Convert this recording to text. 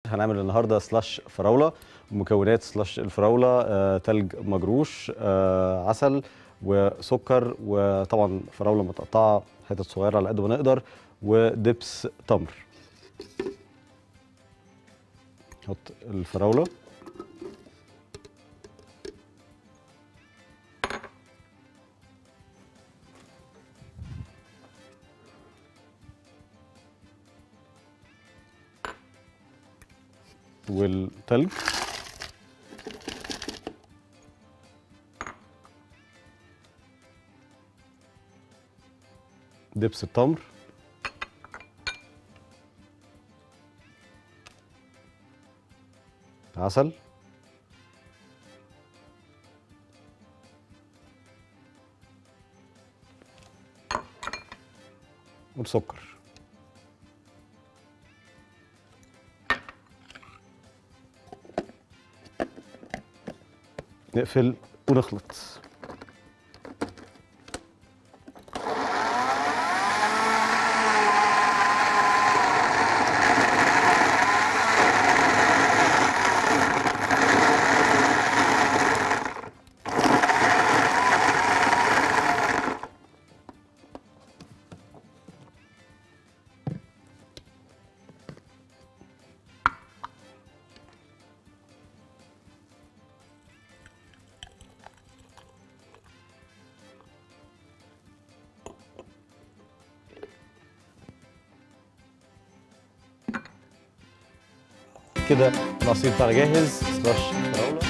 هنعمل النهارده سلاش فراوله مكونات سلاش الفراوله آه، تلج مجروش آه، عسل وسكر وطبعا فراوله متقطعه حتت صغيره على قد ما نقدر ودبس تمر نحط الفراوله والتلج دبس التمر عسل والسكر نقفل ونخلط كده العصير بتاعنا جاهز سلاش فراوله